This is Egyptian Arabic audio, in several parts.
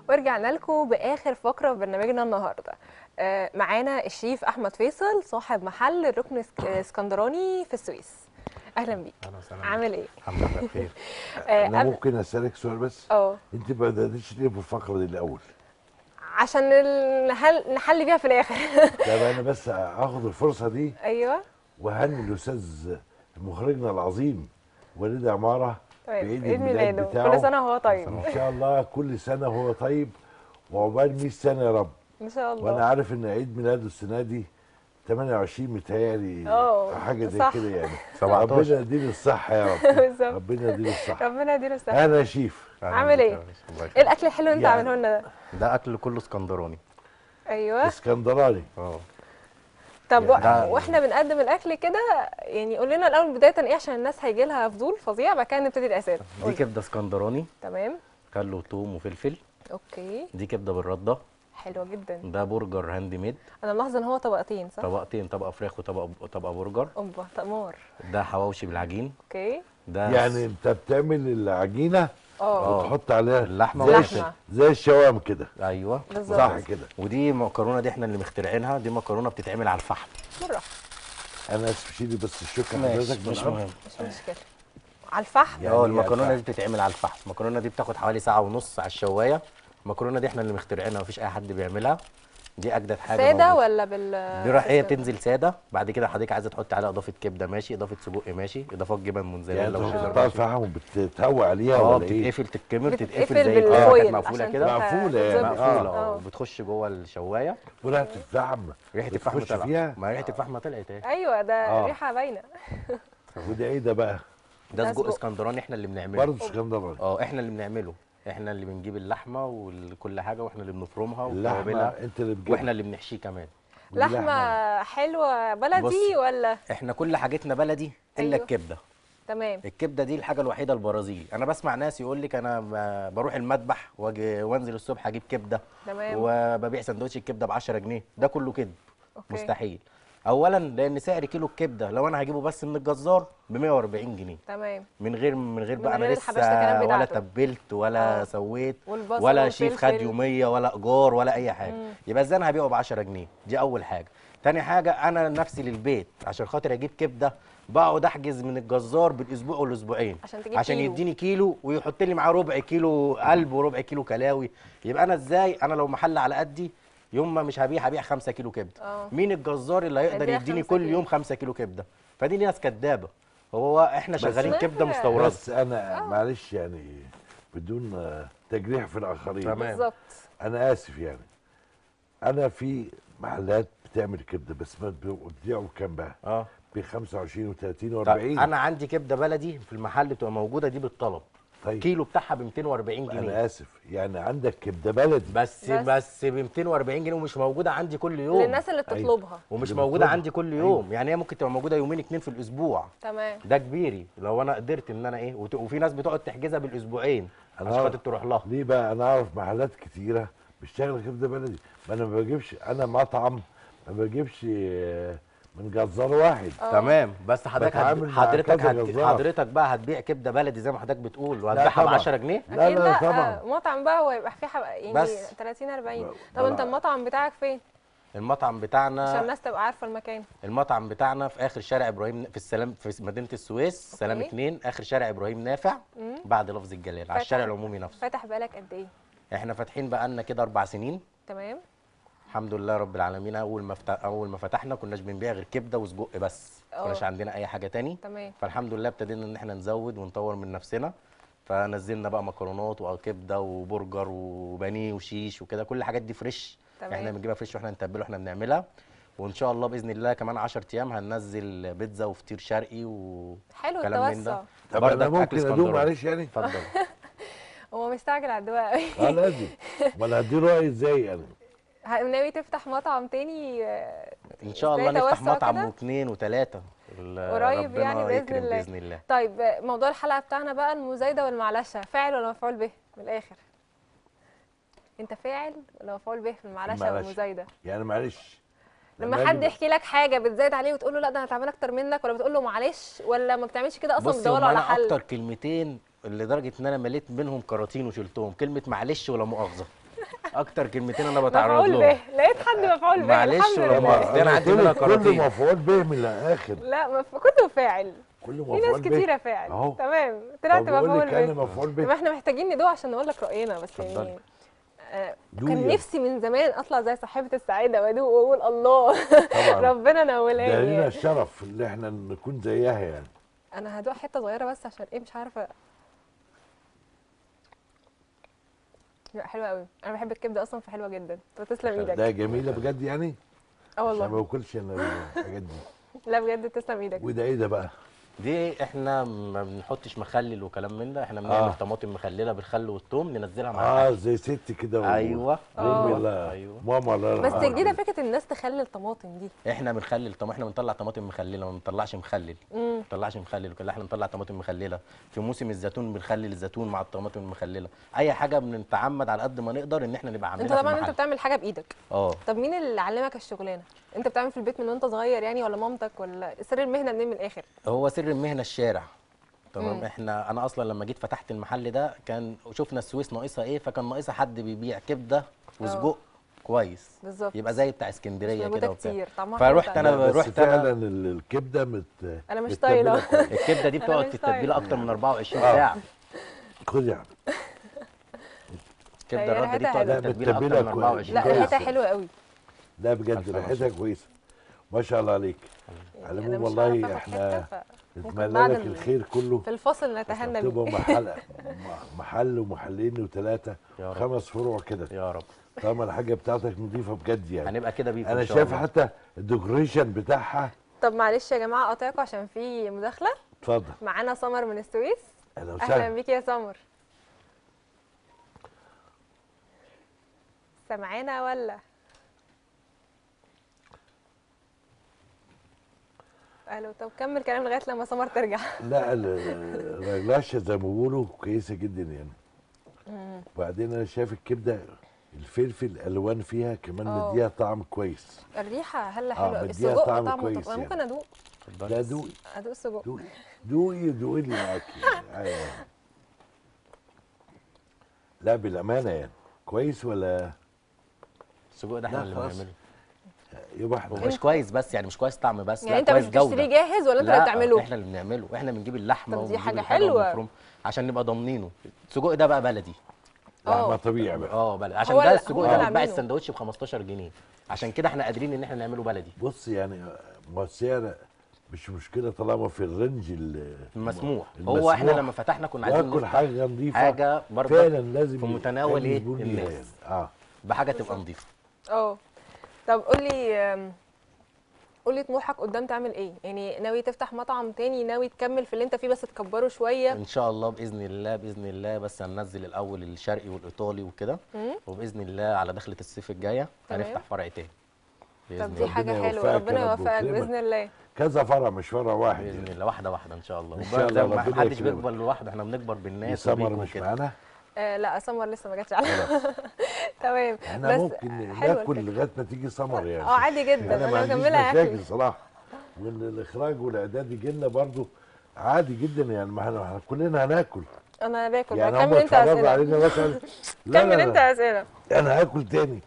ورجعنا لكم باخر فقره في برنامجنا النهارده آه، معانا الشيف احمد فيصل صاحب محل الركن اسك- اسكندراني في السويس اهلا بيك اهلا وسهلا عامل ايه الحمد لله بخير آه، انا قبل- ممكن اسالك سؤال بس اه انت ما بداتيش ليه في الفقره دي الاول عشان ال- نحل نحل بيها في الاخر طب انا بس اخد الفرصه دي ايوه وهني الاستاذ مخرجنا العظيم وليد عماره طيب بعيد عيد الميلاد ميلاده بتاعه. كل سنه وهو طيب ان شاء الله كل سنه وهو طيب وعقبال 100 سنه يا رب ان شاء الله وانا عارف ان عيد ميلاده السنه دي 28 متهيألي اه، حاجه زي صح. كده يعني 17. ربنا يديله الصحه يا رب بالظبط ربنا يديله الصحه ربنا يديله الصحه انا يا شيف أهلاً عامل بك ايه؟ يا باشا، الله ايه يخليك. الاكل الحلو اللي انت يعني- عامله لنا ده ده اكل كله اسكندراني ايوه اسكندراني اه طب يعني- و- واحنا بنقدم الاكل كده يعني قول لنا الاول بدايه ايه عشان الناس هيجي لها فضول فظيع بعد كده نبتدي الاسئله دي قول. كبده اسكندراني تمام خل وثوم وفلفل اوكي دي كبده بالرده حلوه جدا ده برجر هاند ميد انا ملاحظه ان هو طبقتين صح طبقتين طبقه فراخ وطبقه طبقه برجر اوبا تمار ده حواوشي بالعجين اوكي ده يعني انت بتعمل العجينه اه وتحط عليها اللحمة زي, والفلفل. الش- زي الشوام كده ايوه بالظبط. صح كده ودي مكرونه دي احنا اللي مخترعينها دي مكرونه بتتعمل على الفحم مره انا اسف شيلي بس الشوكه ماشي حضرتك من مش الأرض. مهم مش مشكله على الفحم يعني اه إيه المكرونه على دي بتتعمل على الفحم المكرونه دي بتاخد حوالي ساعه ونص على الشوايه المكرونه دي احنا اللي مخترعينها مفيش اي حد بيعملها دي اجدد حاجه ساده موجودة. ولا بال دي راح هي بالسمنة؟ بتنزل ساده بعد كده حضرتك عايزه تحط عليها اضافه كبده ماشي اضافه سجق ماشي اضافات جبن يعني موتزاريلا انت وشيدر بتحطها ماشي الفحم وبتتهوى عليها اه ولا ايه؟ بتتقفل تتكمر بتتقفل تتقفل زي بالفويل الفراخ كانت مقفوله عشان كده تبقى مقفولة يعني. تتظبط. مقفوله اه اه بتخش جوه الشوايه وريحه الفحم ريحه الفحم بتخش طلعت فيها ما ريحه الفحم طلعت اهي ايوه ده اه. ريحه باينه وده ايه ده بقى؟ ده ده سجق سجق. اسكندراني احنا اللي بنعمله برضه اسكندراني اه احنا اللي بنعمله احنا اللي بنجيب اللحمه وكل حاجه واحنا اللي بنفرمها اللحمه وتوابلها انت اللي بتجيب واحنا اللي بنحشيه كمان ودي لحمه حلوه بلدي بصي. ولا احنا كل حاجتنا بلدي الا أيوه. الكبده تمام الكبده دي الحاجه الوحيده البرازيلي انا بسمع ناس يقول لك انا ب- بروح المذبح واجي وانزل الصبح اجيب كبده تمام وببيع سندوتش الكبده ب 10 جنيه ده كله كذب أوكي. مستحيل اولا لان سعر كيلو الكبده لو انا هجيبه بس من الجزار ب 140 جنيه تمام من غير من غير من بقى انا غير لسه الحبشتكنات ولا بتاعته. تبلت ولا آه. سويت والبصل ولا شيف خد والفلفل. يوميه ولا ايجار ولا اي حاجه مم. يبقى ازاي انا هبيعه ب 10 جنيه دي اول حاجه تاني حاجه انا نفسي للبيت عشان خاطر اجيب كبده بقعد احجز من الجزار بالاسبوع والاسبوعين عشان تجيب عشان كيلو. يديني كيلو ويحط لي معاه ربع كيلو قلب وربع كيلو كلاوي يبقى انا ازاي انا لو محل على قدي يوم ما مش هبيع هبيع 5 كيلو كبده اه مين الجزار اللي هيقدر هيبيع يديني خمسة كل كيلو. يوم 5 كيلو كبده فدي ناس كدابه هو احنا شغالين بس- كبده مستورده بس انا معلش يعني بدون آه، تجريح في الاخرين تمام. بالظبط انا اسف يعني انا في محلات بتعمل كبده بس ما بتبيعوا بكام بقى؟ اه ب 25 و30 طب و40 انا عندي كبده بلدي في المحل بتبقى موجوده دي بالطلب طيب كيلو بتاعها ب 240 جنيه انا اسف يعني عندك كبده بلدي بس بس. بس ب 240 جنيه ومش موجوده عندي كل يوم للناس اللي أيوة. بتطلبها ومش اللي موجوده بتطلبها. عندي كل يوم يعني هي ممكن تبقى موجوده يومين اتنين في الاسبوع تمام ده كبيري لو انا قدرت ان انا ايه وت- وفي ناس بتقعد تحجزها بالاسبوعين أنا عشان أعرف. خاطر تروح لها ليه بقى انا اعرف محلات كتيره بتشتغل كبده بلدي ما انا ما بجيبش انا مطعم ما بجيبش آه، من جزار واحد اه. تمام بس حضرتك هت... بتعامل مع حضرتك كذا هت... جزار. حضرتك بقى هتبيع كبده بلدي زي ما حضرتك بتقول وهتبيعها ب طبعا. 10 جنيه لا اكيد لا لا طبعا مطعم بقى هو يبقى فيه حب... يعني بس. 30 40 لا، طب لا. انت المطعم بتاعك فين المطعم عشان بتاعنا الناس تبقى عارفه المكان المطعم بتاعنا في اخر شارع ابراهيم في السلام في مدينه السويس سلام أوكي. اتنين اخر شارع ابراهيم نافع مم. بعد لفظ الجلال على فاتح. الشارع العمومي نفسه فاتح بالك قد ايه احنا فاتحين بقالنا كده اربع سنين تمام الحمد لله رب العالمين اول ما فت... اول ما فتحنا كناش بنبيع غير كبده وسجق بس اه. كناش عندنا اي حاجه تاني تمام فالحمد لله ابتدينا ان احنا نزود ونطور من نفسنا فنزلنا بقى مكرونات وكبده وبرجر وبانيه وشيش وكده كل الحاجات دي فريش تمام. احنا بنجيبها فريش واحنا نتبلها واحنا بنعملها وان شاء الله باذن الله كمان 10 ايام هننزل بيتزا وفطير شرقي و حلو كلام من التوسع ده طب بردك انا أكل ممكن ادوق اسكندراني. معلش يعني اتفضل هو مستعجل على الدواء قوي اه لازم ولا هديله رايي ازاي يعني ناوي تفتح مطعم تاني آه، ان شاء ازاي الله نفتح توسع مطعم كده؟ واثنين وثلاثه قريب يعني بإذن يكرم الله. باذن الله طيب آه، موضوع الحلقه بتاعنا بقى المزايده والمعلشه فاعل ولا مفعول به من الاخر انت فاعل ولا مفعول به في المعلشه المعلشة. والمزايده يعني معلش لما حد يحكي لك حاجه بتزايد عليه وتقول له لا ده انا تعبان اكتر منك ولا بتقول له معلش ولا ما بتعملش كده اصلا بص بتدور هم على انا حل اكتر كلمتين لدرجه ان انا مليت منهم كراتين وشلتهم كلمه معلش ولا مؤاخذه اكتر كلمتين انا بتعرض مفعول لهم به لقيت حد مفعول به معلش الحمد ولما- لله ده أنا عندي منها قلت لك كل كراتين. مفعول به من الاخر لا مف... كله فاعل كل في مفعول ناس به كتيره فاعل اهو تمام طلعت طب بقول مفعول لك انا به مفعول طب به احنا محتاجين ندوق عشان نقول لك راينا بس يعني اتفضلي. آه، دوقي كان يلا. نفسي من زمان اطلع زي صاحبه السعاده وادوق واقول الله طبعا ربنا ده لينا نولاني الشرف اللي احنا نكون زيها يعني انا هدوق حته صغيره بس عشان ايه مش عارفه لا حلوه قوي انا بحب الكبده اصلا فحلوه جدا فتسلم ايدك ده جميله بجد يعني اه عشان ما والله باكلش انا الحاجات دي لا بجد تسلم ايدك وده ايه ده بقى دي احنا ما بنحطش مخلل وكلام من ده احنا بنعمل آه. طماطم مخلله بالخل والثوم ننزلها مع اه الحاجة. زي ست كده و- ايوه آه. امي الله ايوه ماما الله بس يرحمها جديده كده. فكره الناس تخلل طماطم دي احنا بنخلل طب احنا بنطلع طماطم مخلله ما بنطلعش مخلل امم ما بنطلعش مخلل وكده احنا بنطلع طماطم مخلله في موسم الزيتون بنخلل الزيتون مع الطماطم المخلله اي حاجه بنتعمد على قد ما نقدر ان احنا نبقى انت عاملينها في طبعا انت المحل بتعمل حاجه بايدك اه طب مين اللي علمك الشغلانه انت بتعمل في البيت من وانت صغير يعني ولا مامتك ولا سر المهنه منين من الاخر هو سر المهنه الشارع تمام مم. احنا انا اصلا لما جيت فتحت المحل ده كان شفنا السويس ناقصها ايه فكان ناقصها حد بيبيع كبده وسجق كويس بالظبط يبقى زي بتاع مش اسكندريه موجوده كده وبتاع كتير طعمها حلو فروحت فعلا. أنا لا، بس رحت أنا- فعلا ال- الكبده مت انا مش متبلة طايله كويس. الكبده دي أنا بتقعد مش في التتبيله طايقة. اكتر من 24 آه. ساعه خد يا عم هي الكبده الرده دي ريحتها بتقعد في حلوة. التتبيله متبلة اكتر من كويس. 24 لا كويس. ريحتها حلوه قوي لا بجد ألف ريحتها كويسه ما شاء الله عليك على يعني العموم أنا مش هعرف والله آخد احنا حتة، ف- ممكن نتمنى بعد لك ال- الخير كله في الفصل نتهنى تبقى بيه محل محل ومحلين وثلاثه يا رب. خمس فروع كده يا رب طالما الحاجه بتاعتك نظيفه بجد يعني هنبقى كده بيكم انا إن شاء شايف الله. حتى الديكوريشن بتاعها طب معلش يا جماعه قاطعكم عشان في مداخله اتفضل معانا سمر من السويس اهلا اهلا وسهلا بيكي يا سمر سامعانا ولا الو طب كمل كلام لغايه لما سمر ترجع لا ال- الرجلاشة زي ما بيقولوا كويسه جدا يعني وبعدين انا شايف الكبده الفلفل الالوان فيها كمان آه. مديها طعم كويس الريحه هلا آه، حلوه قوي مديها السجق طعم طعمه كويس طب أنا يعني. ممكن ادوق اتفضلي. لا دوقي ادوق السجق دوقي دوقي دوقي اللي معاكي أيوة. لا بالامانه يعني كويس ولا السجق ده احنا لا، اللي خلاص. بنعمله يبقى احنا ومش كويس بس يعني مش كويس طعم بس يعني لا انت مش كويس جوده بتشتريه جاهز ولا انت لا اللي بتعمله احنا اللي بنعمله احنا بنجيب اللحمه طب دي وبنجيب حاجة الحاجة حلوة. ونفرم عشان نبقى ضامنينه السجق ده بقى بلدي لحمه اه. طبيعي بقى اه بلدي عشان هو ده ال- السجق هو ده اللي بيتباع عاملينه. السندوتش ب 15 جنيه عشان كده احنا قادرين ان احنا نعمله بلدي بص يعني ما السعر مش مشكله طالما في الرنج ال- المسموح المسموح. هو احنا لما فتحنا كنا عايزين واكل نفتح حاجه نظيفه حاجه برضه فعلا لازم في متناول يعمل ايه زبون ليها الناس. يعني. اه بحاجه تبقى نظيفه اه طب قولي آم، قولي طموحك قدام تعمل ايه يعني ناوي تفتح مطعم تاني ناوي تكمل في اللي انت فيه بس تكبره شويه ان شاء الله باذن الله باذن الله بس هننزل الاول الشرقي والايطالي وكده مم. وباذن الله على دخله الصيف الجايه تمام. هنفتح فرع تاني طب باذن دي الله حاجه ربنا حلوه يوفقك ربنا يا رب يوفقك ويكرمك. باذن الله كذا فرع مش فرع واحد باذن يعني. الله واحده واحده ان شاء الله إن شاء الله، ما ربنا حدش يكرمك. بيكبر لوحده احنا بنكبر بالناس سمر وبيكم مش كده. معانا آه لا سمر لسه ما جاتش على تمام احنا بس ممكن حلوة ناكل الفكرة. لغايه ما تيجي سمر يعني اه عادي جدا انا ما انا عنديش مكملها مشاكل اكل صراحه وان الاخراج والاعداد يجي لنا برضه عادي جدا يعني ما احنا إحنا كلنا هناكل انا باكل يعني كمل هم انت اتفرجوا اسئله علينا مثلا لا كمل لا انت لا اسئله انا هاكل تاني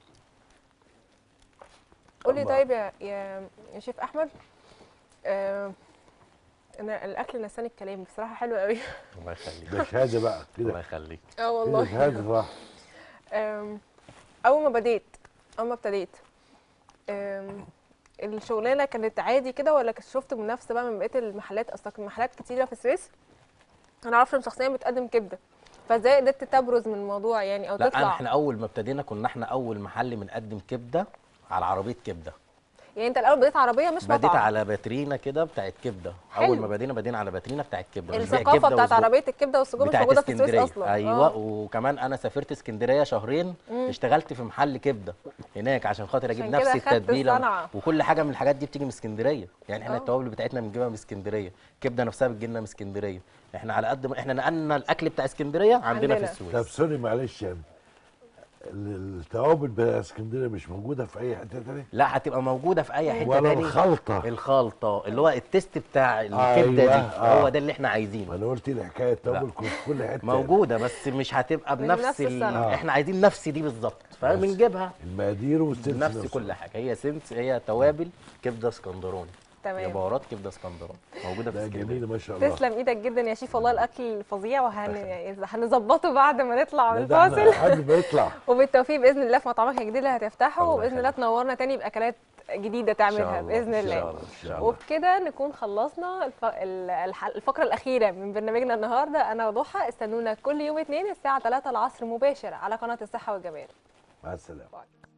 قولي الله. طيب يا يا يا شيف احمد آه انا الاكل نساني الكلام بصراحه حلو قوي الله يخليك ده شهاده بقى الله كده يخليك اه كده والله شهاده صح آم، اول ما بديت اول ما ابتديت آم، الشغلانه كانت عادي كده ولا كنت شفت منافسه بقى من بقيه المحلات اصلا كان محلات كتيره في السويس انا عارفه شخصيا بتقدم كبده فازاي قدرت تبرز من الموضوع يعني او لا تطلع احنا اول ما ابتدينا كنا احنا اول محل بنقدم كبده على عربيه كبده يعني انت الاول بديت عربيه مش بديت مطعم على باترينا كده بتاعت كبده حلو. اول ما بدينا بدينا على باترينا بتاعت كبده بنبيع الثقافه كبدة بتاعت وسجق. عربيه الكبده والسجق مش بتاعت موجوده في السويس اسكندريه اصلا ايوه آه. وكمان انا سافرت اسكندريه شهرين اشتغلت في محل كبده هناك عشان خاطر اجيب عشان نفس كده خدت التتبيله الصنعة. وكل حاجه من الحاجات دي بتيجي من اسكندريه يعني احنا آه. التوابل بتاعتنا بنجيبها من اسكندريه الكبده نفسها بتجي لنا من اسكندريه احنا على قد ما احنا نقلنا الاكل بتاع اسكندريه عندنا, عندنا. في طب السويس سوري معلش يعني ال- التوابل بتاع اسكندريه مش موجوده في اي حته تانية لا هتبقى موجوده في اي حته ولا تاني الخلطه الخلطه اللي هو التيست بتاع الكبده أيوة، دي آه. هو ده اللي احنا ما عايزينه انا قلت لي حكايه التوابل كنت في كل حته موجوده بس مش هتبقى مش بنفس بنفس ال... السنة. احنا عايزين نفس دي بالظبط فبنجيبها المقادير والسلسله نفس كل حاجه هي سنس هي توابل كبده اسكندراني هي تمام بهارات كبده اسكندراني موجوده في ده اسكندريه جميل ما شاء الله تسلم ايدك جدا يا شيف والله الاكل فظيع وهنظبطه بعد ما نطلع من لا ده احنا الفاصل قبل ما يطلع وبالتوفيق باذن الله في مطعمك الجديد اللي هتفتحه الله وباذن الله يخليك. تنورنا تاني باكلات جديده إن شاء تعملها الله، باذن إن شاء الله الله، إن شاء الله. وبكده نكون خلصنا الف... ال- الح- الفقره الاخيره من برنامجنا النهارده انا وضحى استنونا كل يوم اثنين الساعه 3 العصر مباشر على قناه الصحه والجمال مع السلامه باي.